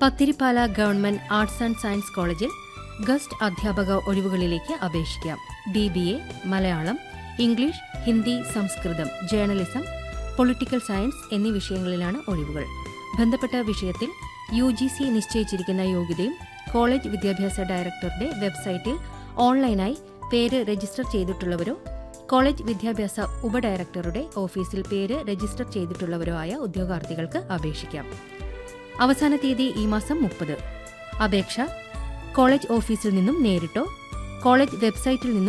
Pathiripala government arts and science കോളേജിൽ guest അധ്യാപക ഒഴിവുകളിലേക്ക് അപേക്ഷിക്കാം B B A Malayalam English Hindi Sanskrit journalism political science എന്നീ വിഷയങ്ങളിലാണ് ഒഴിവുകൾ ബന്ധപ്പെട്ട വിഷയത്തിൽ യു ജി സി നിശ്ചയിച്ചിരിക്കുന്ന യോഗ്യതയും കോളേജ് വിദ്യാഭ്യാസ ഡയറക്ടറുടെ വെബ്സൈറ്റിൽ ഓൺലൈനായി പേര് രജിസ്റ്റർ ചെയ്തിട്ടുള്ളവരോ കോളേജ് വിദ്യാഭ്യാസ ഉപഡയറക്ടറുടെ ഓഫീസിൽ പേര് രജിസ്റ്റർ ചെയ്തിട്ടുള്ളവരോ ആയ ഉദ്യോഗാർത്ഥികൾക്ക് അപേക്ഷിക്കാം അവസാന തീയതി ഈ മാസം മുപ്പത് അപേക്ഷ കോളേജ് ഓഫീസിൽ നിന്നും നേരിട്ടോ കോളേജ് വെബ്സൈറ്റിൽ നിന്നും